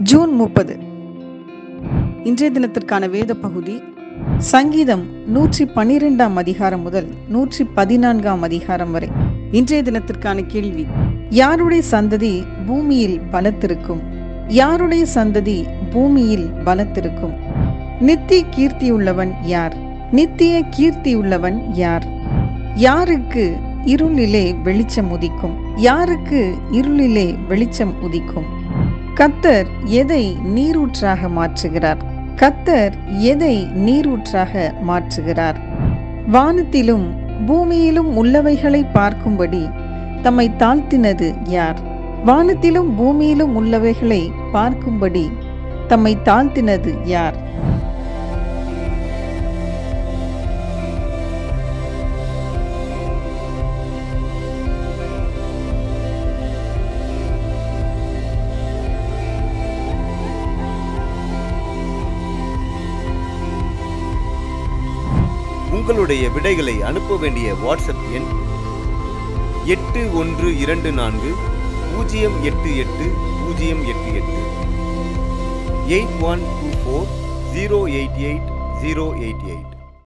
June முப்பது இன்றைய தினத்திற்கான வேத பகுதி சங்கீதம் நூற்றி பனிரெண்டாம் அதிகாரம் முதல் நூற்றி பதினான்காம் அதிகாரம் வரை இன்றைய தினத்திற்கான கேள்வி யாருடைய சந்ததி பூமியில் பலத்திருக்கும் யாருடைய சந்ததி பூமியில் பலத்திருக்கும் நித்திய கீர்த்தியுள்ளவன் யார் நித்திய கீர்த்தியுள்ளவன் யார் யாருக்கு இருளிலே வெளிச்சம் உதிக்கும் யாருக்கு இருளிலே வெளிச்சம் உதிக்கும் கத்தர் எதை நீரூற்றாக மாற்றுகிறார் கத்தர் எதை நீரூற்றாக மாற்றுகிறார் வானத்திலும் பூமியிலும் உள்ளவைகளை பார்க்கும்படி தம்மை தாழ்த்தினது யார் வானத்திலும் பூமியிலும் உள்ளவைகளை பார்க்கும்படி தம்மை தாழ்த்தினது யார் உங்களுடைய விடைகளை அனுப்ப வேண்டிய வாட்ஸ்அப் எண் எட்டு ஒன்று இரண்டு நான்கு பூஜ்ஜியம் எட்டு எட்டு பூஜ்ஜியம் எட்டு எட்டு eight one two four zero eight eight zero eight eight